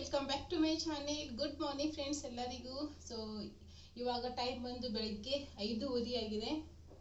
Welcome back to my channel good morning friends ಎಲ್ಲರಿಗೂ so ಇವಾಗ time ಬಂದು ಬೆಳಗ್ಗೆ ಐದೂವರೆ ಆಗಿದೆ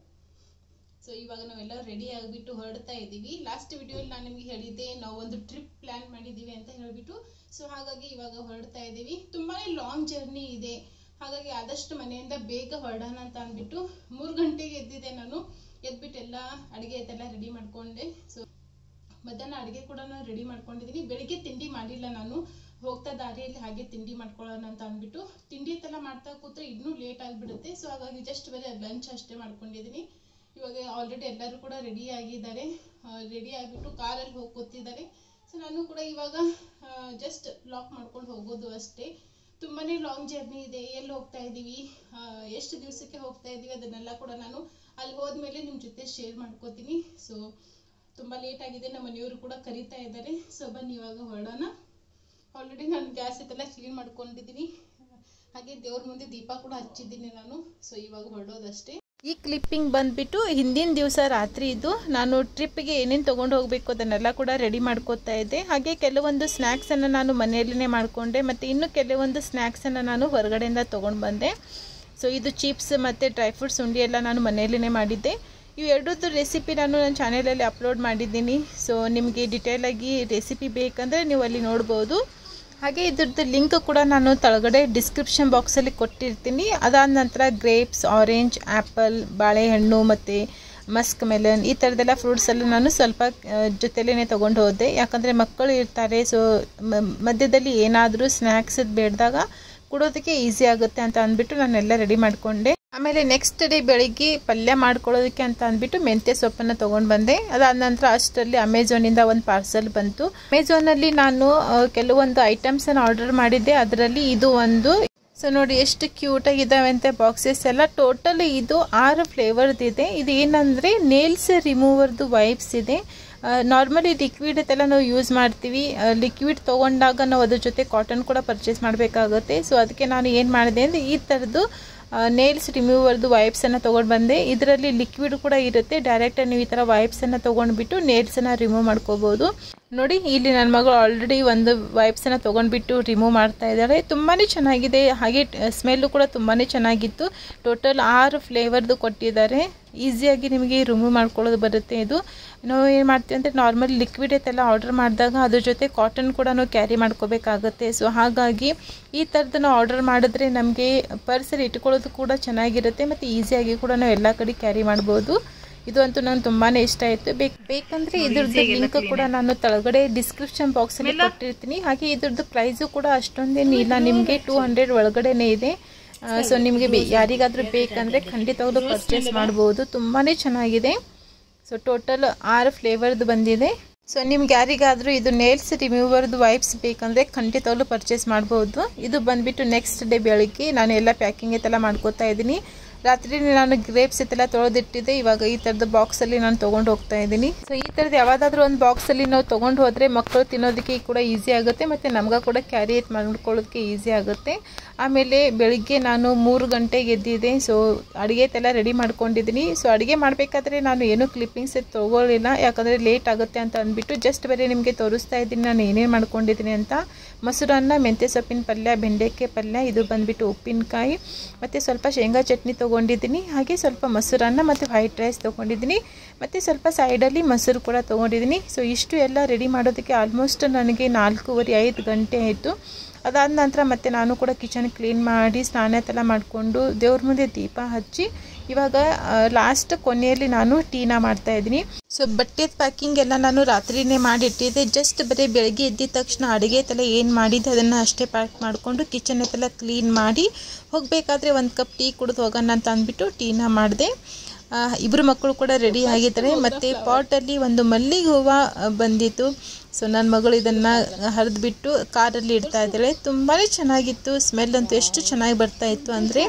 ಸೊ ಇವಾಗ ನಾವೆಲ್ಲ ರೆಡಿ ಆಗಿಬಿಟ್ಟು ಹೊರಡ್ತಾ ಇದ್ದೀವಿ ಲಾಸ್ಟ್ ವಿಡಿಯೋಲಿ ನಾನು ನಿಮಗೆ ಹೇಳಿದ್ದೆ ನಾವು ಒಂದು ಟ್ರಿಪ್ ಪ್ಲಾನ್ ಮಾಡಿದ್ದೀವಿ ಅಂತ ಹೇಳಿಬಿಟ್ಟು ಸೊ ಹಾಗಾಗಿ ಇವಾಗ ಹೊರಡ್ತಾ ಇದ್ದೀವಿ ತುಂಬಾ ಲಾಂಗ್ ಜರ್ನಿ ಇದೆ ಹಾಗಾಗಿ ಆದಷ್ಟು ಮನೆಯಿಂದ ಬೇಗ ಹೊರಡೋಣ ಅಂತ ಅಂದ್ಬಿಟ್ಟು ಮೂರು ಗಂಟೆಗೆ ಎದ್ದಿದೆ ನಾನು ಎದ್ಬಿಟ್ಟು ಎಲ್ಲ ಅಡುಗೆ ಇದೆಲ್ಲ ರೆಡಿ ಮಾಡ್ಕೊಂಡೆ ಸೊ ಮಧ್ಯಾಹ್ನ ಅಡುಗೆ ಕೂಡ ನಾನು ರೆಡಿ ಮಾಡ್ಕೊಂಡಿದ್ದೀನಿ ಬೆಳಿಗ್ಗೆ ತಿಂಡಿ ಮಾಡಿಲ್ಲ ನಾನು ಹೋಗ್ತಾ ದಾರಿಯಲ್ಲಿ ಹಾಗೆ ತಿಂಡಿ ಮಾಡ್ಕೊಳ್ಳೋಣ ಅಂತ ಅಂದ್ಬಿಟ್ಟು ತಿಂಡಿ ಎಲ್ಲ ಮಾಡ್ತಾ ಕೂತ್ರೆ ಇನ್ನೂ ಲೇಟ್ ಆಗಿಬಿಡುತ್ತೆ ಸೊ ಹಾಗಾಗಿ ಜಸ್ಟ್ ಬರೀ ಲಂಚ್ ಅಷ್ಟೇ ಮಾಡ್ಕೊಂಡಿದ್ದೀನಿ ಇವಾಗ ಆಲ್ರೆಡಿ ಎಲ್ಲರೂ ಕೂಡ ರೆಡಿ ಆಗಿದ್ದಾರೆ ರೆಡಿ ಆಗಿಬಿಟ್ಟು ಕಾರಲ್ಲಿ ಹೋಗಿ ಕೂತಿದ್ದಾರೆ ಸೊ ನಾನು ಕೂಡ ಇವಾಗ ಜಸ್ಟ್ ಲಾಕ್ ಮಾಡ್ಕೊಂಡು ಹೋಗೋದು ಅಷ್ಟೇ ತುಂಬಾ ಲಾಂಗ್ ಜರ್ನಿ ಇದೆ ಎಲ್ಲಿ ಹೋಗ್ತಾ ಇದ್ದೀವಿ ಎಷ್ಟು ದಿವಸಕ್ಕೆ ಹೋಗ್ತಾ ಇದ್ದೀವಿ ಅದನ್ನೆಲ್ಲ ಕೂಡ ನಾನು ಅಲ್ಲಿ ಹೋದ್ಮೇಲೆ ನಿಮ್ಮ ಜೊತೆ ಶೇರ್ ಮಾಡ್ಕೋತೀನಿ ಸೊ ತುಂಬ ಲೇಟ್ ಆಗಿದೆ ನಮ್ಮ ಮನೆಯವರು ಕೂಡ ಕರಿತಾ ಇದ್ದಾರೆ ಸೊ ಬನ್ನಿ ಇವಾಗ ಹೊರಡೋಣ ಆಲ್ರೆಡಿ ನಾನು ಗ್ಯಾಸ್ ಇದೆಲ್ಲ ಕ್ಲೀನ್ ಮಾಡ್ಕೊಂಡಿದ್ದೀನಿ ಹಾಗೆ ದೇವ್ರ ಮುಂದೆ ದೀಪ ಕೂಡ ಹಚ್ಚಿದ್ದೀನಿ ನಾನು ಸೊ ಇವಾಗ ಹೊರಡೋದಷ್ಟೇ ಈ ಕ್ಲಿಪ್ಪಿಂಗ್ ಬಂದ್ಬಿಟ್ಟು ಹಿಂದಿನ ದಿವಸ ರಾತ್ರಿ ಇದು ನಾನು ಟ್ರಿಪ್ಗೆ ಏನೇನು ತೊಗೊಂಡು ಹೋಗಬೇಕು ಅದನ್ನೆಲ್ಲ ಕೂಡ ರೆಡಿ ಮಾಡ್ಕೋತಾ ಇದ್ದೆ ಹಾಗೆ ಕೆಲವೊಂದು ಸ್ನ್ಯಾಕ್ಸನ್ನು ನಾನು ಮನೆಯಲ್ಲೇ ಮಾಡಿಕೊಂಡೆ ಮತ್ತು ಇನ್ನು ಕೆಲವೊಂದು ಸ್ನ್ಯಾಕ್ಸನ್ನು ನಾನು ಹೊರಗಡೆಯಿಂದ ತೊಗೊಂಡು ಬಂದೆ ಸೊ ಇದು ಚಿಪ್ಸ್ ಮತ್ತು ಡ್ರೈ ಫ್ರೂಟ್ಸ್ ಉಂಡಿ ಎಲ್ಲ ನಾನು ಮನೆಯಲ್ಲೇ ಮಾಡಿದ್ದೆ ಇವು ಎರಡದ್ದು ರೆಸಿಪಿ ನಾನು ನನ್ನ ಚಾನೆಲಲ್ಲಿ ಅಪ್ಲೋಡ್ ಮಾಡಿದ್ದೀನಿ ಸೊ ನಿಮಗೆ ಡಿಟೇಲಾಗಿ ರೆಸಿಪಿ ಬೇಕಂದರೆ ನೀವು ಅಲ್ಲಿ ನೋಡ್ಬೋದು ಹಾಗೆ ಇದ್ರದ್ದು ಲಿಂಕ್ ಕೂಡ ನಾನು ತಳಗಡೆ ಡಿಸ್ಕ್ರಿಪ್ಷನ್ ಬಾಕ್ಸಲ್ಲಿ ಕೊಟ್ಟಿರ್ತೀನಿ ಅದಾದ ನಂತರ ಗ್ರೇಪ್ಸ್ ಆರೆಂಜ್ ಆ್ಯಪಲ್ ಬಾಳೆಹಣ್ಣು ಮತ್ತು ಮಸ್ಕ್ ಮೆಲನ್ ಈ ಥರದ್ದೆಲ್ಲ ಫ್ರೂಟ್ಸ್ ಎಲ್ಲ ನಾನು ಸ್ವಲ್ಪ ಜೊತೆಲೇ ತೊಗೊಂಡು ಹೋದೆ ಯಾಕಂದರೆ ಮಕ್ಕಳು ಇರ್ತಾರೆ ಸೊ ಮಧ್ಯದಲ್ಲಿ ಏನಾದರೂ ಸ್ನ್ಯಾಕ್ಸ್ ಬೇಡ್ದಾಗ ಕೊಡೋದಕ್ಕೆ ಈಸಿ ಆಗುತ್ತೆ ಅಂತ ಅಂದ್ಬಿಟ್ಟು ನಾನೆಲ್ಲ ರೆಡಿ ಮಾಡಿಕೊಂಡೆ ಆಮೇಲೆ ನೆಕ್ಸ್ಟ್ ಡೇ ಬೆಳಿಗ್ಗೆ ಪಲ್ಯ ಮಾಡ್ಕೊಳ್ಳೋದಕ್ಕೆ ಅಂತ ಅಂದ್ಬಿಟ್ಟು ಮೆಂತ್ಯ ಸೊಪ್ಪನ್ನು ತೊಗೊಂಡು ಬಂದೆ ಅದಾದ ನಂತರ ಅಷ್ಟರಲ್ಲಿ ಅಮೆಝಾನಿಂದ ಒಂದು ಪಾರ್ಸಲ್ ಬಂತು ಅಮೆಝಾನಲ್ಲಿ ನಾನು ಕೆಲವೊಂದು ಐಟಮ್ಸನ್ನು ಆರ್ಡರ್ ಮಾಡಿದ್ದೆ ಅದರಲ್ಲಿ ಇದು ಒಂದು ಸೊ ನೋಡಿ ಎಷ್ಟು ಕ್ಯೂಟ್ ಆಗಿದ್ದಾವೆ ಅಂತ ಬಾಕ್ಸಸ್ ಎಲ್ಲ ಟೋಟಲ್ ಇದು ಆರು ಫ್ಲೇವರ್ದು ಇದೆ ಇದು ಏನಂದರೆ ನೇಲ್ಸ್ ರಿಮೂವರ್ದು ವೈಪ್ಸ್ ಇದೆ ನಾರ್ಮಲಿ ಲಿಕ್ವಿಡ್ ಎಲ್ಲ ನಾವು ಯೂಸ್ ಮಾಡ್ತೀವಿ ಲಿಕ್ವಿಡ್ ತೊಗೊಂಡಾಗ ನಾವು ಅದ್ರ ಜೊತೆ ಕಾಟನ್ ಕೂಡ ಪರ್ಚೇಸ್ ಮಾಡಬೇಕಾಗುತ್ತೆ ಸೊ ಅದಕ್ಕೆ ನಾನು ಏನು ಮಾಡಿದೆ ಅಂದರೆ ಈ ಥರದ್ದು ನೇಲ್ಸ್ ರಿಮೂವರ್ದು ವೈಪ್ಸನ್ನು ತೊಗೊಂಡು ಬಂದೆ ಇದರಲ್ಲಿ ಲಿಕ್ವಿಡ್ ಕೂಡ ಇರುತ್ತೆ ಡೈರೆಕ್ಟಾಗಿ ನೀವು ಈ ಥರ ವೈಪ್ಸನ್ನು ತೊಗೊಂಡ್ಬಿಟ್ಟು ನೇಲ್ಸನ್ನು ರಿಮೂವ್ ಮಾಡ್ಕೋಬೋದು ನೋಡಿ ಇಲ್ಲಿ ನನ್ನ ಮಗಳು ಆಲ್ರೆಡಿ ಒಂದು ವೈಪ್ಸನ್ನು ತೊಗೊಂಡ್ಬಿಟ್ಟು ರಿಮೂವ್ ಮಾಡ್ತಾ ಇದ್ದಾಳೆ ತುಂಬಾ ಚೆನ್ನಾಗಿದೆ ಹಾಗೆ ಸ್ಮೆಲ್ಲು ಕೂಡ ತುಂಬಾ ಚೆನ್ನಾಗಿತ್ತು ಟೋಟಲ್ ಆರು ಫ್ಲೇವರ್ದು ಕೊಟ್ಟಿದ್ದಾರೆ ಈಸಿಯಾಗಿ ನಿಮಗೆ ರಿಮೂವ್ ಮಾಡ್ಕೊಳ್ಳೋದು ಬರುತ್ತೆ ಇದು ನಾವು ಏನು ಮಾಡ್ತೀವಿ ಅಂದರೆ ನಾರ್ಮಲ್ ಲಿಕ್ವಿಡ್ ಐತೆಲ್ಲ ಆರ್ಡರ್ ಮಾಡಿದಾಗ ಅದ್ರ ಜೊತೆ ಕಾಟನ್ ಕೂಡ ನಾವು ಕ್ಯಾರಿ ಮಾಡ್ಕೋಬೇಕಾಗತ್ತೆ ಸೊ ಹಾಗಾಗಿ ಈ ಥರದ್ದು ನಾವು ಆರ್ಡರ್ ಮಾಡಿದ್ರೆ ನಮಗೆ ಪರ್ಸಲ್ಲಿ ಇಟ್ಕೊಳ್ಳೋದು ಕೂಡ ಚೆನ್ನಾಗಿರುತ್ತೆ ಮತ್ತು ಈಸಿಯಾಗಿ ಕೂಡ ನಾವು ಎಲ್ಲ ಕಡೆ ಕ್ಯಾರಿ ಮಾಡ್ಬೋದು ಇದು ಅಂತೂ ನಂಗೆ ತುಂಬಾ ಇಷ್ಟ ಆಯಿತು ಬೇಕು ಬೇಕಂದರೆ ಇದ್ರದ್ದು ಲಿಂಕ್ ಕೂಡ ನಾನು ತಳಗಡೆ ಡಿಸ್ಕ್ರಿಪ್ಷನ್ ಬಾಕ್ಸಲ್ಲಿ ಕೊಟ್ಟಿರ್ತೀನಿ ಹಾಗೆ ಇದ್ರದ್ದು ಪ್ರೈಸು ಕೂಡ ಅಷ್ಟೊಂದೇನು ಇಲ್ಲ ನಿಮಗೆ ಟೂ ಹಂಡ್ರೆಡ್ ಒಳಗಡೆನೇ ಇದೆ ಸೊ ನಿಮಗೆ ಬೇ ಯಾರಿಗಾದರೂ ಬೇಕಂದರೆ ಖಂಡಿತವಾಗ್ಲೂ ಪರ್ಚೇಸ್ ಮಾಡ್ಬೋದು ತುಂಬಾ ಚೆನ್ನಾಗಿದೆ ಸೊ ಟೋಟಲ್ ಆರು ಫ್ಲೇವರ್ದು ಬಂದಿದೆ ಸೊ ನಿಮ್ಗೆ ಯಾರಿಗಾದರೂ ಇದು ನೇಲ್ಸ್ ರಿಮೂವರ್ದು ವೈಪ್ಸ್ ಬೇಕಂದರೆ ಖಂಡಿತವಾಗ್ಲೂ ಪರ್ಚೇಸ್ ಮಾಡ್ಬೋದು ಇದು ಬಂದುಬಿಟ್ಟು ನೆಕ್ಸ್ಟ್ ಡೇ ಬೆಳಿಗ್ಗೆ ನಾನು ಎಲ್ಲ ಪ್ಯಾಕಿಂಗ್ ಇದೆಲ್ಲ ಮಾಡ್ಕೋತಾ ಇದ್ದೀನಿ ರಾತ್ರಿ ನಾನು ಗ್ರೇಪ್ಸ್ ಇದೆಲ್ಲ ತೊಳೆದಿಟ್ಟಿದ್ದೆ ಇವಾಗ ಈ ಥರದ ಬಾಕ್ಸಲ್ಲಿ ನಾನು ತೊಗೊಂಡು ಹೋಗ್ತಾ ಇದ್ದೀನಿ ಸೊ ಈ ಥರದ್ದು ಯಾವುದಾದ್ರೂ ಒಂದು ಬಾಕ್ಸಲ್ಲಿ ನಾವು ತೊಗೊಂಡು ಹೋದರೆ ಮಕ್ಕಳು ತಿನ್ನೋದಕ್ಕೆ ಕೂಡ ಈಸಿ ಆಗುತ್ತೆ ಮತ್ತು ನಮ್ಗೆ ಕೂಡ ಕ್ಯಾರಿ ಮಾಡ್ಕೊಳ್ಳೋದಕ್ಕೆ ಈಸಿ ಆಗುತ್ತೆ ಆಮೇಲೆ ಬೆಳಿಗ್ಗೆ ನಾನು ಮೂರು ಗಂಟೆಗೆ ಎದ್ದಿದ್ದೆ ಸೊ ಅಡುಗೆ ಎಲ್ಲ ರೆಡಿ ಮಾಡ್ಕೊಂಡಿದ್ದೀನಿ ಸೊ ಅಡುಗೆ ಮಾಡಬೇಕಾದ್ರೆ ನಾನು ಏನೂ ಕ್ಲಿಪ್ಪಿಂಗ್ಸ್ ತೊಗೊಳ್ಳಿಲ್ಲ ಯಾಕಂದರೆ ಲೇಟ್ ಆಗುತ್ತೆ ಅಂತ ಅಂದ್ಬಿಟ್ಟು ಜಸ್ಟ್ ಬರೀ ನಿಮಗೆ ತೋರಿಸ್ತಾ ಇದ್ದೀನಿ ನಾನು ಏನೇನು ಮಾಡ್ಕೊಂಡಿದ್ದೀನಿ ಅಂತ ಮೊಸರನ್ನ ಮೆಂತ್ಯ ಸೊಪ್ಪಿನ ಪಲ್ಯ ಬೆಂಡೆಕಾಯಿ ಪಲ್ಯ ಇದು ಬಂದುಬಿಟ್ಟು ಉಪ್ಪಿನಕಾಯಿ ಮತ್ತು ಸ್ವಲ್ಪ ಶೇಂಗಾ ಚಟ್ನಿ ತೊಗೊಂಡಿದ್ದೀನಿ ಹಾಗೆ ಸ್ವಲ್ಪ ಮೊಸರನ್ನ ಮತ್ತು ವೈಟ್ ರೈಸ್ ತೊಗೊಂಡಿದ್ದೀನಿ ಮತ್ತು ಸ್ವಲ್ಪ ಸೈಡಲ್ಲಿ ಮೊಸರು ಕೂಡ ತೊಗೊಂಡಿದ್ದೀನಿ ಸೊ ಇಷ್ಟು ಎಲ್ಲ ರೆಡಿ ಮಾಡೋದಕ್ಕೆ ಆಲ್ಮೋಸ್ಟ್ ನನಗೆ ನಾಲ್ಕೂವರೆ ಐದು ಗಂಟೆ ಆಯಿತು ಅದಾದ ನಂತರ ಮತ್ತೆ ನಾನು ಕೂಡ ಕಿಚನ್ ಕ್ಲೀನ್ ಮಾಡಿ ಸ್ನಾನ ಎಲ್ಲ ಮಾಡಿಕೊಂಡು ದೇವ್ರ ಮುಂದೆ ದೀಪ ಹಚ್ಚಿ ಇವಾಗ ಲಾಸ್ಟ್ ಕೊನೆಯಲ್ಲಿ ನಾನು ಟೀನ ಮಾಡ್ತಾ ಇದ್ದೀನಿ ಸೊ ಬಟ್ಟೆ ಪ್ಯಾಕಿಂಗ್ ಎಲ್ಲ ನಾನು ರಾತ್ರಿನೇ ಮಾಡಿಟ್ಟಿದ್ದೆ ಜಸ್ಟ್ ಬರೀ ಬೆಳಗ್ಗೆ ಎದ್ದಿದ ತಕ್ಷಣ ಅಡುಗೆ ಎಲ್ಲ ಏನು ಮಾಡಿದ್ದೆ ಅದನ್ನು ಅಷ್ಟೇ ಪ್ಯಾಕ್ ಮಾಡಿಕೊಂಡು ಕಿಚನ್ ಎಲ್ಲ ಕ್ಲೀನ್ ಮಾಡಿ ಹೋಗಬೇಕಾದ್ರೆ ಒಂದು ಕಪ್ ಟೀ ಕುಡಿದು ಹೋಗೋಣ ಅಂತ ಅಂದ್ಬಿಟ್ಟು ಟೀನ ಮಾಡಿದೆ ಇಬ್ಬರು ಮಕ್ಕಳು ಕೂಡ ರೆಡಿ ಆಗಿದ್ದಾರೆ ಮತ್ತು ಪಾಟಲ್ಲಿ ಒಂದು ಮಲ್ಲಿಗೆ ಹೂವು ಬಂದಿತ್ತು ಸೊ ನನ್ನ ಮಗಳು ಇದನ್ನು ಹರಿದ್ಬಿಟ್ಟು ಕಾರಲ್ಲಿ ಇಡ್ತಾ ಇದ್ದಾಳೆ ತುಂಬಾ ಚೆನ್ನಾಗಿತ್ತು ಸ್ಮೆಲ್ ಅಂತೂ ಎಷ್ಟು ಚೆನ್ನಾಗಿ ಬರ್ತಾ ಇತ್ತು ಅಂದರೆ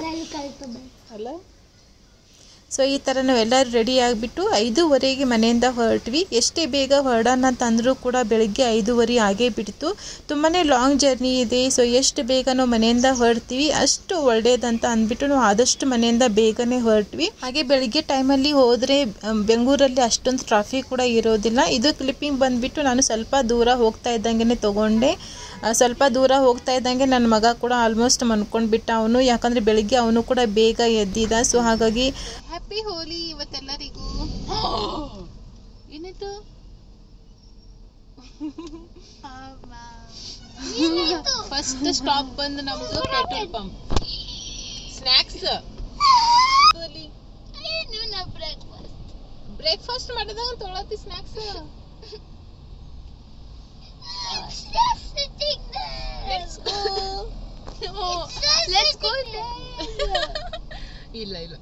ಅಲ್ಲ ಸೊ ಈ ಥರ ನಾವೆಲ್ಲರೂ ರೆಡಿ ಆಗಿಬಿಟ್ಟು ಐದೂವರೆಗೆ ಮನೆಯಿಂದ ಹೊರಟ್ವಿ ಎಷ್ಟೇ ಬೇಗ ಹೊರಡೋಣ ಅಂತಂದರೂ ಕೂಡ ಬೆಳಗ್ಗೆ ಐದೂವರೆ ಆಗೇ ಬಿಡ್ತು ತುಂಬಾ ಲಾಂಗ್ ಜರ್ನಿ ಇದೆ ಸೊ ಎಷ್ಟು ಬೇಗ ನಾವು ಮನೆಯಿಂದ ಹೊರಡ್ತೀವಿ ಅಷ್ಟು ಒಳ್ಳೇದಂತ ಅಂದ್ಬಿಟ್ಟು ನಾವು ಆದಷ್ಟು ಮನೆಯಿಂದ ಬೇಗನೆ ಹೊರಟ್ವಿ ಹಾಗೆ ಬೆಳಿಗ್ಗೆ ಟೈಮಲ್ಲಿ ಹೋದರೆ ಬೆಂಗಳೂರಲ್ಲಿ ಅಷ್ಟೊಂದು ಟ್ರಾಫಿಕ್ ಕೂಡ ಇರೋದಿಲ್ಲ ಇದು ಕ್ಲಿಪ್ಪಿಂಗ್ ಬಂದುಬಿಟ್ಟು ನಾನು ಸ್ವಲ್ಪ ದೂರ ಹೋಗ್ತಾ ಇದ್ದಂಗೆ ತೊಗೊಂಡೆ ಆ, ಸ್ವಲ್ಪ ದೂರ ಹೋಗ್ತಾ ಇದ್ದಂಗೆ ನನ್ನ ಮಗ ಕೂಡ ಆಲ್ಮೋಸ್ಟ್ ಮನ್ಕೊಂಡ್ಬಿಟ್ಟ ಅವನು ಯಾಕಂದರೆ ಬೆಳಿಗ್ಗೆ ಅವನು ಕೂಡ ಬೇಗ ಎದ್ದಿದ ಸೊ ಹಾಗಾಗಿ ಹ್ಯಾಪಿ ಹೋಲಿ ಇವತ್ತೆಲ್ಲರಿಗೂ ಏನಾಯ್ತು ಫಸ್ಟ್ ಸ್ಟಾಪ್ ಬಂದು ನಮ್ದು ಪೆಟ್ರೋಲ್ ಪಂಪ್ ಸ್ನ್ಯಾಕ್ಸ್ ಬ್ರೇಕ್ಫಾಸ್ಟ್ ಮಾಡಿದಾಗ ತೊಗೊಳತಿ snacks let's go let's go ಇಲ್ಲ ಇಲ್ಲ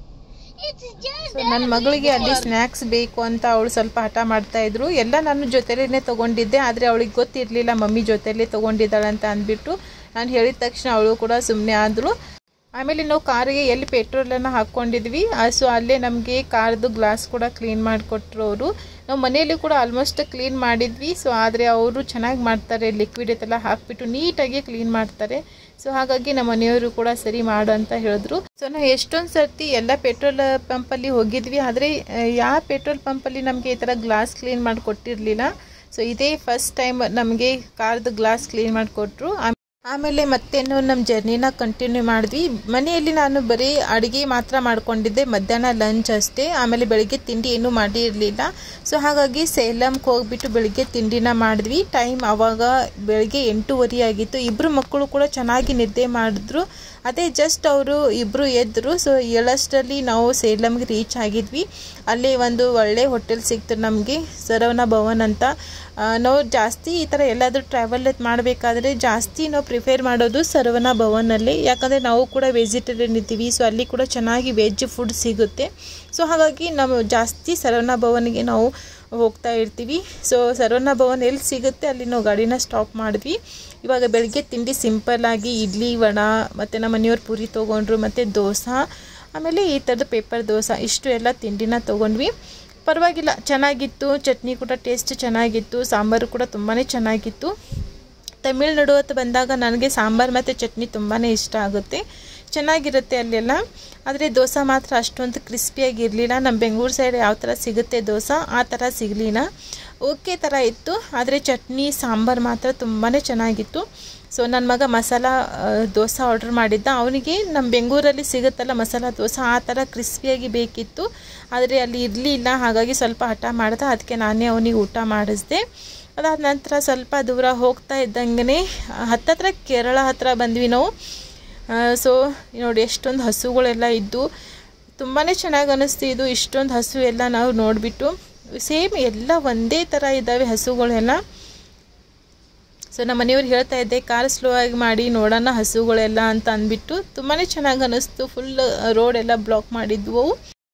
ಸೊ ನನ್ನ ಮಗಳಿಗೆ ಅಲ್ಲಿ ಸ್ನ್ಯಾಕ್ಸ್ ಬೇಕು ಅಂತ ಅವಳು ಸ್ವಲ್ಪ ಹಠ ಮಾಡ್ತಾ ಇದ್ರು ಎಲ್ಲ ನಾನು ಜೊತೆಲೇ ತೊಗೊಂಡಿದ್ದೆ ಆದರೆ ಅವಳಿಗೆ ಗೊತ್ತಿರಲಿಲ್ಲ ಮಮ್ಮಿ ಜೊತೆಲೇ ತೊಗೊಂಡಿದ್ದಾಳೆ ಅಂತ ಅಂದ್ಬಿಟ್ಟು ನಾನು ಹೇಳಿದ ತಕ್ಷಣ ಅವಳು ಕೂಡ ಸುಮ್ಮನೆ ಆದರು ಆಮೇಲೆ ನಾವು ಕಾರಿಗೆ ಎಲ್ಲಿ ಪೆಟ್ರೋಲನ್ನು ಹಾಕ್ಕೊಂಡಿದ್ವಿ ಸೊ ಅಲ್ಲೇ ನಮಗೆ ಕಾರ್ದು ಗ್ಲಾಸ್ ಕೂಡ ಕ್ಲೀನ್ ಮಾಡಿಕೊಟ್ರು ಅವರು ನಾವು ಮನೆಯಲ್ಲಿ ಕೂಡ ಆಲ್ಮೋಸ್ಟ್ ಕ್ಲೀನ್ ಮಾಡಿದ್ವಿ ಸೊ ಆದರೆ ಅವರು ಚೆನ್ನಾಗಿ ಮಾಡ್ತಾರೆ ಲಿಕ್ವಿಡ್ ಇದೆಲ್ಲ ಹಾಕ್ಬಿಟ್ಟು ನೀಟಾಗಿ ಕ್ಲೀನ್ ಮಾಡ್ತಾರೆ ಸೊ ಹಾಗಾಗಿ ನಮ್ಮ ಮನೆಯವರು ಕೂಡ ಸರಿ ಮಾಡು ಅಂತ ಹೇಳಿದ್ರು ಸೊ ನಾವು ಎಷ್ಟೊಂದು ಸರ್ತಿ ಎಲ್ಲ ಪೆಟ್ರೋಲ್ ಪಂಪಲ್ಲಿ ಹೋಗಿದ್ವಿ ಆದರೆ ಯಾವ ಪೆಟ್ರೋಲ್ ಪಂಪಲ್ಲಿ ನಮಗೆ ಈ ಥರ ಗ್ಲಾಸ್ ಕ್ಲೀನ್ ಮಾಡಿ ಕೊಟ್ಟಿರಲಿಲ್ಲ ಸೊ ಇದೇ ಫಸ್ಟ್ ಟೈಮ್ ನಮಗೆ ಕಾರ್ದು ಗ್ಲಾಸ್ ಕ್ಲೀನ್ ಮಾಡಿಕೊಟ್ರು ಆಮೇಲೆ ಮತ್ತೆ ನಾವು ನಮ್ಮ ಜರ್ನಿನ ಕಂಟಿನ್ಯೂ ಮಾಡಿದ್ವಿ ಮನೆಯಲ್ಲಿ ನಾನು ಬರೀ ಅಡುಗೆ ಮಾತ್ರ ಮಾಡ್ಕೊಂಡಿದ್ದೆ ಮಧ್ಯಾಹ್ನ ಲಂಚ್ ಅಷ್ಟೇ ಆಮೇಲೆ ಬೆಳಿಗ್ಗೆ ತಿಂಡಿ ಏನೂ ಮಾಡಿರಲಿಲ್ಲ ಸೊ ಹಾಗಾಗಿ ಸೇಲಂಗೆ ಹೋಗ್ಬಿಟ್ಟು ಬೆಳಿಗ್ಗೆ ತಿಂಡಿನ ಮಾಡಿದ್ವಿ ಟೈಮ್ ಆವಾಗ ಬೆಳಿಗ್ಗೆ ಎಂಟೂವರೆ ಆಗಿತ್ತು ಇಬ್ಬರು ಮಕ್ಕಳು ಕೂಡ ಚೆನ್ನಾಗಿ ನಿದ್ದೆ ಮಾಡಿದ್ರು ಅದೇ ಜಸ್ಟ್ ಅವರು ಇಬ್ಬರು ಎದ್ದರು ಸೊ ಏಳಷ್ಟರಲ್ಲಿ ನಾವು ಸೇಲಂಗೆ ರೀಚ್ ಆಗಿದ್ವಿ ಅಲ್ಲಿ ಒಂದು ಒಳ್ಳೆ ಹೋಟೆಲ್ ಸಿಕ್ತು ನಮಗೆ ಸರವಣ ಭವನ್ ಅಂತ ಆ, ನಾವು ಜಾಸ್ತಿ ಈ ಥರ ಎಲ್ಲಾದರೂ ಟ್ರಾವೆಲ್ ಮಾಡಬೇಕಾದ್ರೆ ಜಾಸ್ತಿ ನಾವು ಪ್ರಿಫೇರ್ ಮಾಡೋದು ಸರವಣ ಭವನಲ್ಲಿ ಯಾಕಂದರೆ ನಾವು ಕೂಡ ವೆಜಿಟೇರಿಯನ್ ಇದ್ದೀವಿ ಸೊ ಅಲ್ಲಿ ಕೂಡ ಚೆನ್ನಾಗಿ ವೆಜ್ ಫುಡ್ ಸಿಗುತ್ತೆ ಸೊ ಹಾಗಾಗಿ ನಾವು ಜಾಸ್ತಿ ಸರವಣ ಭವನ್ಗೆ ನಾವು ಹೋಗ್ತಾ ಇರ್ತೀವಿ ಸೊ ಸರವಣ ಭವನ್ ಎಲ್ಲಿ ಸಿಗುತ್ತೆ ಅಲ್ಲಿ ನಾವು ಗಾಡಿನ ಸ್ಟಾಪ್ ಮಾಡಿದ್ವಿ ಇವಾಗ ಬೆಳಗ್ಗೆ ತಿಂಡಿ ಸಿಂಪಲ್ಲಾಗಿ ಇಡ್ಲಿ ವಡ ಮತ್ತು ನಮ್ಮ ಮನೆಯವ್ರು ಪೂರಿ ತೊಗೊಂಡ್ರು ಮತ್ತು ದೋಸೆ ಆಮೇಲೆ ಈ ಥರದ್ದು ಪೇಪರ್ ದೋಸೆ ಇಷ್ಟು ಎಲ್ಲ ತಿಂಡಿನ ತೊಗೊಂಡ್ವಿ ಪರವಾಗಿಲ್ಲ ಚೆನ್ನಾಗಿತ್ತು ಚಟ್ನಿ ಕೂಡ ಟೇಸ್ಟ್ ಚೆನ್ನಾಗಿತ್ತು ಸಾಂಬಾರು ಕೂಡ ತುಂಬಾ ಚೆನ್ನಾಗಿತ್ತು ತಮಿಳ್ನಾಡು ಅಂತ ಬಂದಾಗ ನನಗೆ ಸಾಂಬಾರು ಮತ್ತು ಚಟ್ನಿ ತುಂಬಾ ಇಷ್ಟ ಆಗುತ್ತೆ ಚೆನ್ನಾಗಿರುತ್ತೆ ಅಲ್ಲೆಲ್ಲ ಆದರೆ ದೋಸೆ ಮಾತ್ರ ಅಷ್ಟೊಂದು ಕ್ರಿಸ್ಪಿಯಾಗಿರಲಿಲ್ಲ ನಮ್ಮ ಬೆಂಗಳೂರು ಸೈಡ್ ಯಾವ ಥರ ಸಿಗುತ್ತೆ ದೋಸೆ ಆ ಥರ ಸಿಗಲಿಲ್ಲ ಓಕೆ ಥರ ಇತ್ತು ಆದರೆ ಚಟ್ನಿ ಸಾಂಬಾರು ಮಾತ್ರ ತುಂಬಾ ಚೆನ್ನಾಗಿತ್ತು ಸೊ ನನ್ನ ಮಗ ಮಸಾಲ ಆ, ದೋಸೆ ಆರ್ಡ್ರ್ ಮಾಡಿದ್ದ ಅವನಿಗೆ ನಮ್ಮ ಬೆಂಗಳೂರಲ್ಲಿ ಸಿಗುತ್ತಲ್ಲ ಮಸಾಲ ದೋಸೆ ಆ ಥರ ಕ್ರಿಸ್ಪಿಯಾಗಿ ಬೇಕಿತ್ತು ಆದರೆ ಅಲ್ಲಿ ಇರಲಿಲ್ಲ ಹಾಗಾಗಿ ಸ್ವಲ್ಪ ಹಠ ಮಾಡ್ದೆ ಅದಕ್ಕೆ ನಾನೇ ಅವನಿಗೆ ಊಟ ಮಾಡಿಸ್ದೆ ಅದಾದ ನಂತರ ಸ್ವಲ್ಪ ದೂರ ಹೋಗ್ತಾ ಇದ್ದಂಗೆ ಹತ್ತತ್ರ ಕೇರಳ ಹತ್ರ ಬಂದ್ವಿ ನಾವು ಸೊ ನೋಡಿ ಎಷ್ಟೊಂದು ಹಸುಗಳೆಲ್ಲ ಇದ್ದು ತುಂಬಾ ಚೆನ್ನಾಗಿ ಅನ್ನಿಸ್ತು ಇದು ಇಷ್ಟೊಂದು ಹಸು ಎಲ್ಲ ನಾವು ನೋಡಿಬಿಟ್ಟು ಸೇಮ್ ಎಲ್ಲ ಒಂದೇ ಥರ ಇದ್ದಾವೆ ಹಸುಗಳೆಲ್ಲ ಸೊ ನಮ್ಮ ಮನೆಯವ್ರು ಹೇಳ್ತಾ ಇದ್ದೆ ಕಾರ್ ಸ್ಲೋ ಆಗಿ ಮಾಡಿ ನೋಡೋಣ ಹಸುಗಳೆಲ್ಲ ಅಂತ ಅಂದ್ಬಿಟ್ಟು ತುಂಬಾ ಚೆನ್ನಾಗಿ ಅನ್ನಿಸ್ತು ಫುಲ್ ರೋಡ್ ಎಲ್ಲ ಬ್ಲಾಕ್ ಮಾಡಿದ್ವು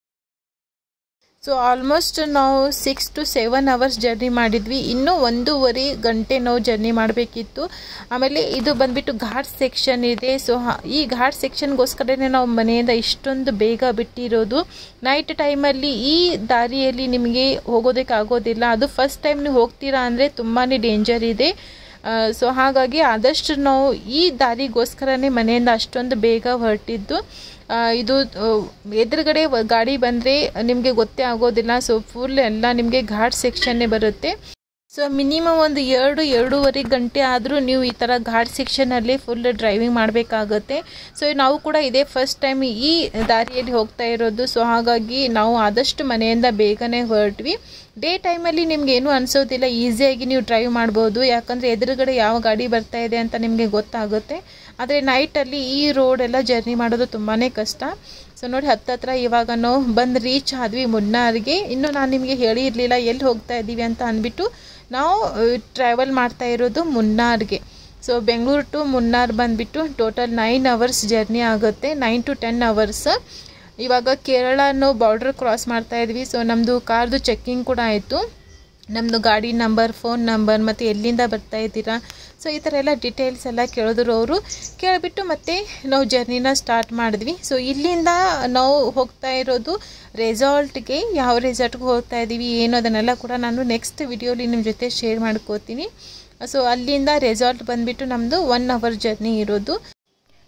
ಸೊ ಆಲ್ಮೋಸ್ಟ್ ನಾವು six to seven hours journey ಮಾಡಿದ್ವಿ ಇನ್ನೂ ಒಂದೂವರೆ ಗಂಟೆ ನಾವು ಜರ್ನಿ ಮಾಡಬೇಕಿತ್ತು ಆಮೇಲೆ ಇದು ಬಂದ್ಬಿಟ್ಟು ಘಾಟ್ ಸೆಕ್ಷನ್ ಇದೆ ಸೊ ಈ ಘಾಟ್ ಸೆಕ್ಷನ್ಗೋಸ್ಕರನೇ ನಾವು ಮನೆಯಿಂದ ಇಷ್ಟೊಂದು ಬೇಗ ಬಿಟ್ಟಿರೋದು ನೈಟ್ ಟೈಮಲ್ಲಿ ಈ ದಾರಿಯಲ್ಲಿ ನಿಮಗೆ ಹೋಗೋದಕ್ಕೆ ಆಗೋದಿಲ್ಲ ಅದು ಫಸ್ಟ್ ಟೈಮ್ ನೀವು ಹೋಗ್ತೀರಾ ಅಂದರೆ ತುಂಬಾ ಡೇಂಜರ್ ಇದೆ ಸೊ ಹಾಗಾಗಿ ಆದಷ್ಟು ನಾವು ಈ ದಾರಿಗೋಸ್ಕರನೇ ಮನೆಯಿಂದ ಅಷ್ಟೊಂದು ಬೇಗ ಹೊರಟಿದ್ದು ಆ, ಇದು ಆ, ಎದುರುಗಡೆ ವ- ಗಾಡಿ ಬಂದರೆ ನಿಮಗೆ ಗೊತ್ತೇ ಆಗೋದಿಲ್ಲ ಸೊ ಫುಲ್ ಎಲ್ಲ ನಿಮಗೆ ಘಾಟ್ ಸೆಕ್ಷನ್ನೇ ಬರುತ್ತೆ ಸೊ ಮಿನಿಮಮ್ ಒಂದು ಎರಡು ಎರಡೂವರೆ ಗಂಟೆ ಆದರೂ ನೀವು ಈ ಥರ ಘಾಟ್ ಸೆಕ್ಷನಲ್ಲಿ ಫುಲ್ ಡ್ರೈವಿಂಗ್ ಮಾಡಬೇಕಾಗತ್ತೆ ಸೊ ನಾವು ಕೂಡ ಇದೇ ಫಸ್ಟ್ ಟೈಮ್ ಈ ದಾರಿಯಲ್ಲಿ ಹೋಗ್ತಾ ಇರೋದು ಸೊ ಹಾಗಾಗಿ ನಾವು ಆದಷ್ಟು ಮನೆಯಿಂದ ಬೇಗನೆ ಹೊರಟ್ವಿ ಡೇ ಟೈಮಲ್ಲಿ ನಿಮ್ಗೆ ಏನೂ ಅನಿಸೋದಿಲ್ಲ ಈಸಿಯಾಗಿ ನೀವು ಡ್ರೈವ್ ಮಾಡ್ಬೋದು ಯಾಕಂದರೆ ಎದುರುಗಡೆ ಯಾವ ಗಾಡಿ ಬರ್ತಾ ಇದೆ ಅಂತ ನಿಮಗೆ ಗೊತ್ತಾಗುತ್ತೆ ಆದರೆ ನೈಟಲ್ಲಿ ಈ ರೋಡ್ ಎಲ್ಲ ಜರ್ನಿ ಮಾಡೋದು ತುಂಬಾ ಕಷ್ಟ ಸೊ ನೋಡಿ ಹತ್ತತ್ರ ಇವಾಗ ನಾವು ಬಂದು ರೀಚ್ ಆದ್ವಿ ಮುನ್ನಾರ್ಗೆ ಇನ್ನು ನಾನು ನಿಮಗೆ ಹೇಳಿರಲಿಲ್ಲ ಎಲ್ಲಿ ಹೋಗ್ತಾ ಇದ್ದೀವಿ ಅಂತ ಅಂದ್ಬಿಟ್ಟು ನಾವು ಟ್ರಾವೆಲ್ ಮಾಡ್ತಾ ಇರೋದು ಮುನ್ನಾರ್ಗೆ ಸೊ ಬೆಂಗಳೂರು ಟು ಮುನ್ನಾರ್ ಬಂದುಬಿಟ್ಟು ಟೋಟಲ್ ನೈನ್ ಅವರ್ಸ್ ಜರ್ನಿ ಆಗುತ್ತೆ ನೈನ್ ಟು ಟೆನ್ ಅವರ್ಸ್ ಇವಾಗ ಕೇರಳನೂ ಬಾರ್ಡ್ರ್ ಕ್ರಾಸ್ ಮಾಡ್ತಾ ಇದ್ವಿ ಸೊ ನಮ್ಮದು ಕಾರ್ದು ಚೆಕ್ಕಿಂಗ್ ಕೂಡ ಆಯಿತು ನಮ್ಮದು ಗಾಡಿ ನಂಬರ್ ಫೋನ್ ನಂಬರ್ ಮತ್ತು ಎಲ್ಲಿಂದ ಬರ್ತಾ ಇದ್ದೀರಾ ಸೊ ಈ ಥರ ಎಲ್ಲ ಡೀಟೇಲ್ಸ್ ಎಲ್ಲ ಕೇಳಿದ್ರು ಅವರು ಕೇಳಿಬಿಟ್ಟು ಮತ್ತೆ ನಾವು ಜರ್ನಿನ ಸ್ಟಾರ್ಟ್ ಮಾಡಿದ್ವಿ ಸೊ ಇಲ್ಲಿಂದ ನಾವು ಹೋಗ್ತಾ ಇರೋದು ರೆಸಾರ್ಟ್ಗೆ ಯಾವ ರೆಸಾರ್ಟ್ಗೆ ಹೋಗ್ತಾ ಇದ್ದೀವಿ ಏನು ಅದನ್ನೆಲ್ಲ ಕೂಡ ನಾನು ನೆಕ್ಸ್ಟ್ ವಿಡಿಯೋಲಿ ನಿಮ್ಮ ಜೊತೆ ಶೇರ್ ಮಾಡ್ಕೋತೀನಿ ಸೊ ಅಲ್ಲಿಂದ ರೆಸಾರ್ಟ್ ಬಂದುಬಿಟ್ಟು ನಮ್ಮದು ಒನ್ ಅವರ್ ಜರ್ನಿ ಇರೋದು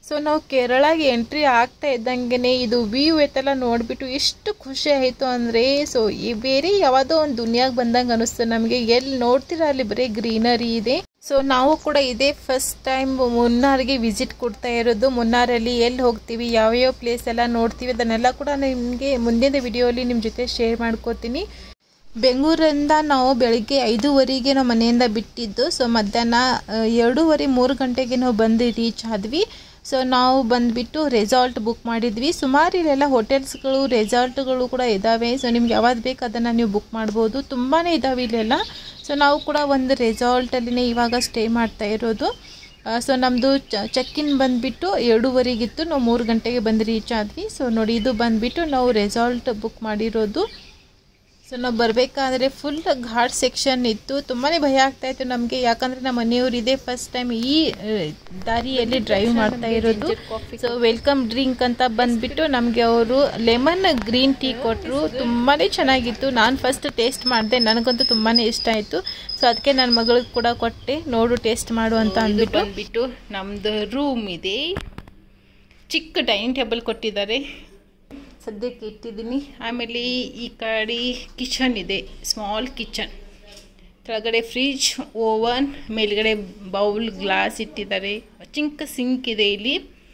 ಸೊ ನಾವು ಕೇರಳಗೆ ಎಂಟ್ರಿ ಆಗ್ತಾ ಇದ್ದಂಗೆ ಇದು ವ್ಯೂ ಐತಲ್ಲ ನೋಡಿಬಿಟ್ಟು ಎಷ್ಟು ಖುಷಿ ಆಯಿತು ಅಂದರೆ ಸೊ ಈ ಬೇರೆ ಯಾವುದೋ ಒಂದು ದುನಿಯಾಗೆ ಬಂದಂಗೆ ಅನಿಸ್ತು ನಮಗೆ ಎಲ್ಲಿ ನೋಡ್ತೀರಾ ಅಲ್ಲಿ ಬರೀ ಗ್ರೀನರಿ ಇದೆ ಸೊ ನಾವು ಕೂಡ ಇದೇ ಫಸ್ಟ್ ಟೈಮ್ ಮುನ್ನಾರ್ಗೆ ವಿಸಿಟ್ ಕೊಡ್ತಾ ಇರೋದು ಮುನ್ನಾರಲ್ಲಿ ಎಲ್ಲಿ ಹೋಗ್ತೀವಿ ಯಾವ್ಯಾವ ಪ್ಲೇಸ್ ಎಲ್ಲ ನೋಡ್ತೀವಿ ಅದನ್ನೆಲ್ಲ ಕೂಡ ನಿಮಗೆ ಮುಂದಿನ ವಿಡಿಯೋಲಿ ನಿಮ್ಮ ಜೊತೆ ಶೇರ್ ಮಾಡ್ಕೋತೀನಿ ಬೆಂಗಳೂರಿಂದ ನಾವು ಬೆಳಗ್ಗೆ ಐದೂವರೆಗೆ ನಾವು ಮನೆಯಿಂದ ಬಿಟ್ಟಿದ್ದು ಸೊ ಮಧ್ಯಾಹ್ನ ಆ, ಎರಡೂವರೆ ಮೂರು ಗಂಟೆಗೆ ನಾವು ಬಂದು ರೀಚ್ ಆದ್ವಿ ಸೊ ನಾವು ಬಂದುಬಿಟ್ಟು ರೆಸಾರ್ಟ್ ಬುಕ್ ಮಾಡಿದ್ವಿ ಸುಮಾರು ಇಲ್ಲೆಲ್ಲ ಹೋಟೆಲ್ಸ್ಗಳು ರೆಸಾರ್ಟ್ಗಳು ಕೂಡ ಇದ್ದಾವೆ ಸೊ ನಿಮ್ಗೆ ಯಾವ್ದು ಬೇಕು ಅದನ್ನು ನೀವು ಬುಕ್ ಮಾಡ್ಬೋದು ತುಂಬಾ ಇದ್ದಾವೆ ಇಲ್ಲೆಲ್ಲ ಸೊ ನಾವು ಕೂಡ ಒಂದು ರೆಸಾರ್ಟಲ್ಲಿನೇ ಇವಾಗ ಸ್ಟೇ ಮಾಡ್ತಾ ಇರೋದು ಸೊ ನಮ್ಮದು ಚೆಕ್ ಇನ್ ಬಂದುಬಿಟ್ಟು ಎರಡೂವರೆಗಿತ್ತು ನಾವು ಮೂರು ಗಂಟೆಗೆ ಬಂದು ರೀಚ್ ಆದ್ವಿ ಸೊ ನೋಡಿ ಇದು ಬಂದುಬಿಟ್ಟು ನಾವು ರೆಸಾರ್ಟ್ ಬುಕ್ ಮಾಡಿರೋದು ಸೊ ನಾವು ಬರಬೇಕಾದ್ರೆ ಫುಲ್ ಘಾಟ್ ಸೆಕ್ಷನ್ ಇತ್ತು ತುಂಬಾ ಭಯ ಆಗ್ತಾ ಇತ್ತು ನಮಗೆ ಯಾಕಂದರೆ ನಮ್ಮ ಮನೆಯವರು ಇದೇ ಫಸ್ಟ್ ಟೈಮ್ ಈ ಆ, ದಾರಿಯಲ್ಲಿ ಡ್ರೈವ್ ಮಾಡ್ತಾ ಇರೋದು ಸೊ ವೆಲ್ಕಮ್ ಡ್ರಿಂಕ್ ಅಂತ ಬಂದ್ಬಿಟ್ಟು ನಮಗೆ ಅವರು ಲೆಮನ್ ಗ್ರೀನ್ ಟೀ ಕೊಟ್ಟರು ತುಂಬಾ ಚೆನ್ನಾಗಿತ್ತು ನಾನು ಫಸ್ಟ್ ಟೇಸ್ಟ್ ಮಾಡಿದೆ ನನಗಂತೂ ತುಂಬಾ ಇಷ್ಟ ಆಯಿತು ಸೊ ಅದಕ್ಕೆ ನನ್ನ ಮಗಳಿಗೆ ಕೂಡ ಕೊಟ್ಟೆ ನೋಡು ಟೇಸ್ಟ್ ಮಾಡು ಅಂತ ಅಂದ್ಬಿಟ್ಟು ಅಂದ್ಬಿಟ್ಟು ನಮ್ಮದು ರೂಮ್ ಇದೆ ಚಿಕ್ಕ ಡೈನಿಂಗ್ ಟೇಬಲ್ ಕೊಟ್ಟಿದ್ದಾರೆ ಸದ್ಯಕ್ಕೆ ಇಟ್ಟಿದ್ದೀನಿ ಆಮೇಲೆ ಈ ಕಡೆ ಕಿಚನ್ ಇದೆ ಸ್ಮಾಲ್ ಕಿಚನ್ ಕೆಳಗಡೆ ಫ್ರಿಜ್ ಓವನ್ ಮೇಲ್ಗಡೆ ಬೌಲ್ ಗ್ಲಾಸ್ ಇಟ್ಟಿದ್ದಾರೆ ಚಿಂಕ ಸಿಂಕ್ ಇದೆ ಇಲ್ಲಿ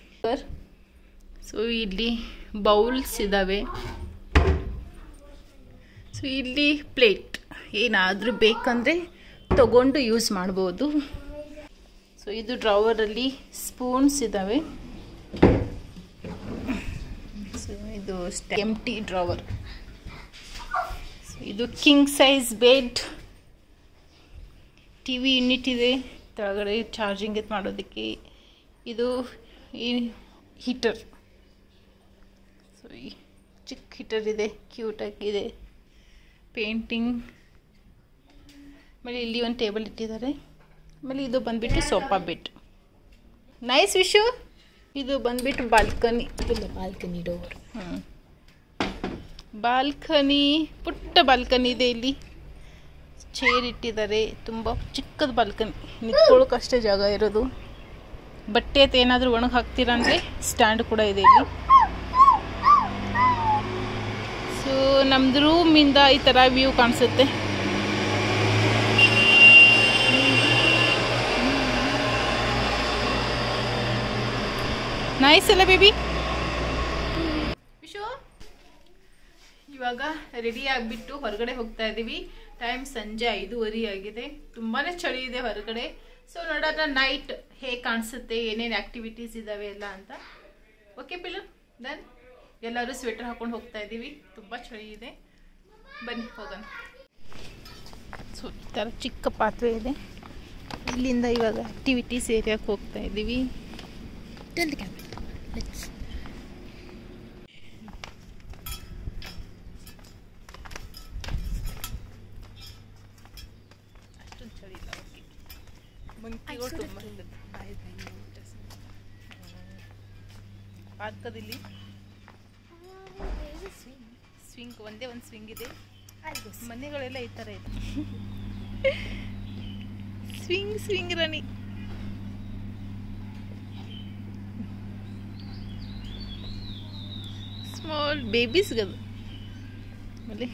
ಸೊ ಇಲ್ಲಿ ಬೌಲ್ಸ್ ಇದ್ದಾವೆ ಸೊ ಇಲ್ಲಿ ಪ್ಲೇಟ್ ಏನಾದರೂ ಬೇಕಂದರೆ ತಗೊಂಡು ಯೂಸ್ ಮಾಡ್ಬೋದು ಸೊ ಇದು ಡ್ರಾವರಲ್ಲಿ ಸ್ಪೂನ್ಸ್ ಇದ್ದಾವೆ ಸೊ ಇದು ಎಂಟಿ ಡ್ರಾವರ್ ಇದು king size bed T V unit ಇದೆ ಕೆಳಗಡೆ ಚಾರ್ಜಿಂಗ್ ಇದು ಮಾಡೋದಕ್ಕೆ ಇದು ಈ ಹೀಟರ್ ಸೊ ಈ ಚಿಕ್ಕ ಹೀಟರ್ ಇದೆ ಕ್ಯೂಟಾಗಿದೆ ಪೇಂಟಿಂಗ್ ಆಮೇಲೆ ಇಲ್ಲಿ ಒಂದು ಟೇಬಲ್ ಇಟ್ಟಿದ್ದಾರೆ ಆಮೇಲೆ ಇದು ಬಂದುಬಿಟ್ಟು ಸೋಫಾ ಬೆಡ್ ನೈಸ್ ವಿಶು ಇದು ಬಂದ್ಬಿಟ್ಟು ಬಾಲ್ಕನಿ ಬಾಲ್ಕನಿ ಡೋರ್ ಹ್ಮ್. ಬಾಲ್ಕನಿ ಪುಟ್ಟ ಬಾಲ್ಕನಿ ಇದೆ ಇಲ್ಲಿ ಚೇರ್ ಇಟ್ಟಿದ್ದಾರೆ ತುಂಬ ಚಿಕ್ಕದ ಬಾಲ್ಕನಿ ನಿಂತ್ಕೊಳ್ಳೋಕಷ್ಟೇ ಜಾಗ ಇರೋದು ಬಟ್ಟೆ ಅಥವಾ ಏನಾದರೂ ಒಣಗಿ ಹಾಕ್ತೀರಾ ಅಂದರೆ ಸ್ಟ್ಯಾಂಡ್ ಕೂಡ ಇದೆ ಇಲ್ಲಿ ಸೊ ನಮ್ದು ರೂಮಿಂದ ಈ ಥರ ವ್ಯೂ ಕಾಣಿಸುತ್ತೆ ನೈಸ್ ಅಲ್ಲ ಬೇಬಿ ವಿಶು ಇವಾಗ ರೆಡಿ ಆಗಿಬಿಟ್ಟು ಹೊರಗಡೆ ಹೋಗ್ತಾ ಇದ್ದೀವಿ ಟೈಮ್ ಸಂಜೆ ಐದೂವರೆ ಆಗಿದೆ ತುಂಬಾನೇ ಚಳಿ ಇದೆ ಹೊರಗಡೆ ಸೊ ನೋಡೋಣ ನೈಟ್ ಹೇಗೆ ಕಾಣಿಸುತ್ತೆ ಏನೇನು ಆಕ್ಟಿವಿಟೀಸ್ ಇದ್ದಾವೆ ಎಲ್ಲ ಅಂತ ಓಕೆ ಪಿಲ್ಲು ದೆನ್ ಎಲ್ಲರೂ ಸ್ವೆಟರ್ ಹಾಕೊಂಡು ಹೋಗ್ತಾ ಇದ್ದೀವಿ ತುಂಬ ಚಳಿ ಇದೆ ಬನ್ನಿ ಹೋಗೋಣ ಸೊ ಈ ಥರ ಚಿಕ್ಕ ಪಾತ್ರೆ ಇದೆ ಇಲ್ಲಿಂದ ಇವಾಗ ಆಕ್ಟಿವಿಟೀಸ್ ಏರಿಯಾಕ್ಕೆ ಹೋಗ್ತಾ ಇದ್ದೀವಿ Turn the camera. Let's. ಅಷ್ಟೊಂದು ಚಳಿ ಇಲ್ಲ ಓಕೆ ಮಂಕಿಗಳು ತುಂಬ ಪಾರ್ಕದಲ್ಲಿ ಸ್ವಿಂಗ್ ಒಂದೇ ಒಂದು ಸ್ವಿಂಗ್ ಇದೆ ಮನೆಗಳೆಲ್ಲ ಈ ಥರ ಇದೆ ಸ್ವಿಂಗ್ ಸ್ವಿಂಗ್ ರಾಣಿ ಸ್ಮಾಲ್ ಬೇಬೀಸ್ಗದು ಆಮೇಲೆ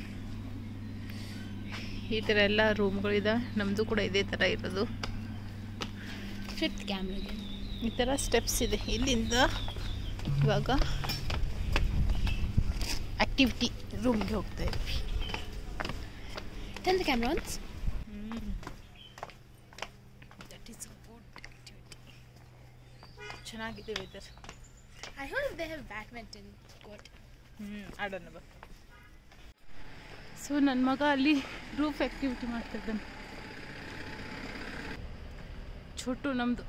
ಈ ಥರ ಎಲ್ಲ ರೂಮ್ಗಳಿದೆ ನಮ್ಮದು ಕೂಡ ಇದೇ ಥರ ಇರೋದು Flip the camera again. ಈ ಥರ ಸ್ಟೆಪ್ಸ್ ಇದೆ ಇಲ್ಲಿಂದ ಇವಾಗ ಆಕ್ಟಿವಿಟಿ ರೂಮ್ಗೆ ಹೋಗ್ತಾ ಇದ್ವಿ Turn the camera on. That is good activity ಚೆನ್ನಾಗಿದೆ weather I heard they have badminton court. ಹ್ಞೂ ಆಡೋಣ ಬಾ ಸೊ ನನ್ನ ಮಗ ಅಲ್ಲಿ ರೂಫ್ ಆ್ಯಕ್ಟಿವಿಟಿ ಮಾಡ್ತಿದ್ದಾನೆ ಛೋಟು ನಮ್ಮದು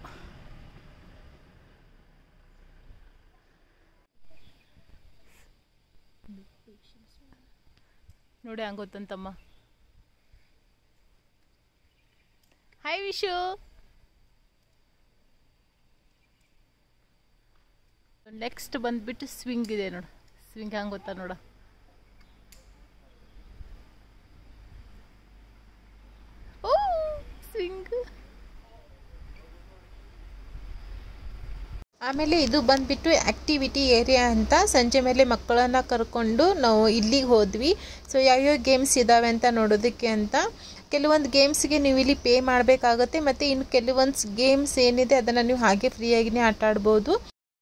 ನೋಡಿ ಹಂಗೆ ಗೊತ್ತಂತಮ್ಮ ಹಾಯ್ ವಿಶು ನೆಕ್ಸ್ಟ್ ಬಂದ್ಬಿಟ್ಟು ಸ್ವಿಂಗ್ ಇದೆ ನೋಡು ಸ್ವಿಂಗ್ ಹಂಗೆ ಗೊತ್ತಾ ನೋಡ ಓ ಸ್ವಿಂಗ್ ಆಮೇಲೆ ಇದು ಬಂದ್ಬಿಟ್ಟು ಆ್ಯಕ್ಟಿವಿಟಿ ಏರಿಯಾ ಅಂತ ಸಂಜೆ ಮೇಲೆ ಮಕ್ಕಳನ್ನು ಕರ್ಕೊಂಡು ನಾವು ಇಲ್ಲಿಗೆ ಹೋದ್ವಿ ಸೊ ಯಾವ್ಯಾವ ಗೇಮ್ಸ್ ಇದ್ದಾವೆ ಅಂತ ನೋಡೋದಕ್ಕೆ ಅಂತ ಕೆಲವೊಂದು ಗೇಮ್ಸ್ಗೆ ನೀವು ಇಲ್ಲಿ ಪೇ ಮಾಡಬೇಕಾಗುತ್ತೆ ಮತ್ತು ಇನ್ನು ಕೆಲವೊಂದು ಗೇಮ್ಸ್ ಏನಿದೆ ಅದನ್ನು ನೀವು ಹಾಗೆ ಫ್ರೀಯಾಗಿಯೇ ಆಟ ಆಡ್ಬೋದು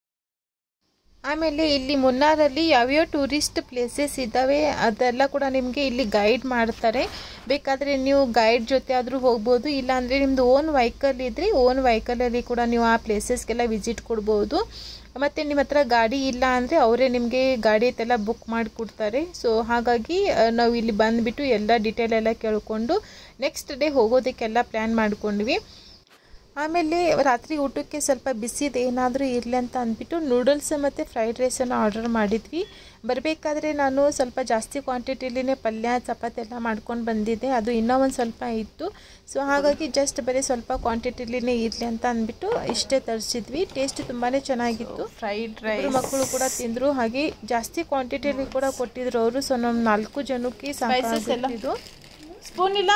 ಆಮೇಲೆ ಇಲ್ಲಿ ಮುನ್ನಾರಲ್ಲಿ ಯಾವ್ಯಾವ ಟೂರಿಸ್ಟ್ ಪ್ಲೇಸಸ್ ಇದ್ದಾವೆ ಅದೆಲ್ಲ ಕೂಡ ನಿಮಗೆ ಇಲ್ಲಿ ಗೈಡ್ ಮಾಡ್ತಾರೆ ಬೇಕಾದರೆ ನೀವು ಗೈಡ್ ಜೊತೆ ಆದರೂ ಹೋಗ್ಬೋದು ಇಲ್ಲಾಂದರೆ ನಿಮ್ಮದು ಓನ್ ವೆಹಿಕಲ್ ಇದ್ದರೆ ಓನ್ ವೆಹಿಕಲಲ್ಲಿ ಕೂಡ ನೀವು ಆ ಪ್ಲೇಸಸ್ಗೆಲ್ಲ ವಿಸಿಟ್ ಕೊಡ್ಬೋದು ಮತ್ತು ನಿಮ್ಮ ಹತ್ರ ಗಾಡಿ ಇಲ್ಲ ಅಂದರೆ ಅವರೇ ನಿಮಗೆ ಗಾಡಿ ಎಲ್ಲ ಬುಕ್ ಮಾಡಿ ಕೊಡ್ತಾರೆ ಸೊ ಹಾಗಾಗಿ ಆ, ನಾವು ಇಲ್ಲಿ ಬಂದುಬಿಟ್ಟು ಎಲ್ಲ ಡೀಟೇಲ್ ಎಲ್ಲ ಕೇಳಿಕೊಂಡು ನೆಕ್ಸ್ಟ್ ಡೇ ಹೋಗೋದಕ್ಕೆಲ್ಲ ಪ್ಲ್ಯಾನ್ ಮಾಡ್ಕೊಂಡ್ವಿ ಆಮೇಲೆ ರಾತ್ರಿ ಊಟಕ್ಕೆ ಸ್ವಲ್ಪ ಬಿಸಿದು ಏನಾದರೂ ಇರಲಿ ಅಂತ ಅಂದ್ಬಿಟ್ಟು ನೂಡಲ್ಸ್ ಮತ್ತು ಫ್ರೈಡ್ ರೈಸನ್ನು ಆರ್ಡರ್ ಮಾಡಿದ್ವಿ ಬರಬೇಕಾದ್ರೆ ನಾನು ಸ್ವಲ್ಪ ಜಾಸ್ತಿ ಕ್ವಾಂಟಿಟಿಲಿನೇ ಪಲ್ಯ ಚಪಾತಿ ಎಲ್ಲ ಮಾಡ್ಕೊಂಡು ಬಂದಿದ್ದೆ ಅದು ಇನ್ನೂ ಒಂದು ಸ್ವಲ್ಪ ಇತ್ತು ಸೊ ಹಾಗಾಗಿ ಜಸ್ಟ್ ಬರೀ ಸ್ವಲ್ಪ ಕ್ವಾಂಟಿಟಿಲಿನೇ ಇರಲಿ ಅಂತ ಅಂದ್ಬಿಟ್ಟು ಇಷ್ಟೇ ತರಿಸಿದ್ವಿ ಟೇಸ್ಟ್ ತುಂಬಾ ಚೆನ್ನಾಗಿತ್ತು ಫ್ರೈಡ್ ಇಬ್ರು ಮಕ್ಕಳು ಕೂಡ ತಿಂದರು ಹಾಗೆ ಜಾಸ್ತಿ ಕ್ವಾಂಟಿಟಿಯಲ್ಲಿ ಕೂಡ ಕೊಟ್ಟಿದ್ರು ಅವರು ಸೊ ನಮ್ಮ ನಾಲ್ಕು ಜನಕ್ಕೆ Spices ಎಲ್ಲ? ಸಾಕಾಗಿತ್ತು ಸ್ಪೂನ್ ಇಲ್ಲ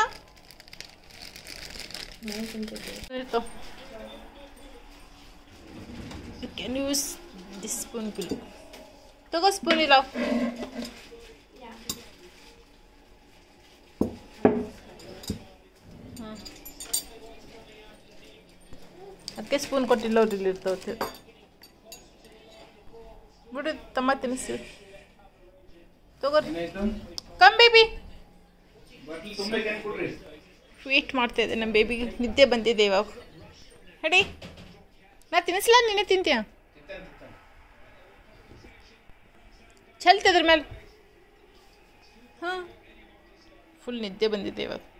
can use this spoon bill ತಗೋ ಸ್ಪೂನ್ ಇಲ್ಲ ಅದಕ್ಕೆ ಸ್ಪೂನ್ ಕೊಟ್ಟಿಲ್ಲ ಅವ್ರು ಇಲ್ಲಿ ಇರ್ತಾವೆ ಬಿಡು ತಮ್ಮ ತಿನ್ನಿಸ್ತೀವಿ ತಗೋರಿ ಕಮ್ ಬೇಬಿ ವೇಟ್ ಮಾಡ್ತಾ ಇದ್ದೆ ನಮ್ಮ ಬೇಬಿಗೆ ನಿದ್ದೆ ಬಂದಿದೆ ಇವಾಗ ಹೇಳಿ ನಾ ತಿನ್ನಿಸ್ಲ ನೀನೇ ತಿಂತೀಯ ಚಲ್ತಿ ಅದ್ರ ಮೇಲೆ ಹಾಂ ಫುಲ್ ನಿದ್ದೆ ಬಂದಿದೆ ಇವಾಗ